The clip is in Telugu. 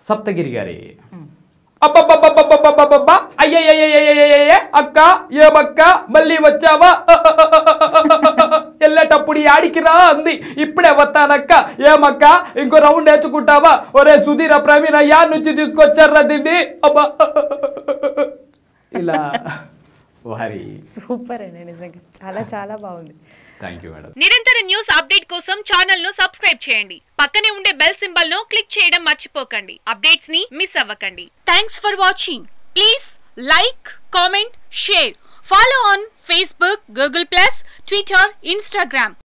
సప్తగిరి గారి అబ్బబ్బబ్బబ్బబ్బబ్బబ్బబ్బ! అయ్యయ్యయ్యయ్యయ్యయ్యయ్య! అక్క ఏమక్క మళ్ళీ వచ్చావా వెళ్ళేటప్పుడు యాడికి రా అంది ఇప్పుడే వస్తానక్క ఏమక్క ఇంకో రౌండ్ వేసుకుంటావా ఒరే సుధీర ప్రవీణ యా నుంచి తీసుకొచ్చారా దీన్ని అబ్బా ఇలా వారి సూపర్ అండి నిజంగా చాలా చాలా బాగుంది థ్యాంక్ యూ మేడం నిరంతర న్యూస్ అప్డేట్ కోసం ఛానల్ ను సబ్స్క్రైబ్ చేయండి పక్కనే ఉండే బెల్ సింబల్ ను క్లిక్ చేయడం మర్చిపోకండి అప్డేట్స్ ని మిస్ అవ్వకండి thanks for watching please like comment share follow on Facebook Google plus Twitter Instagram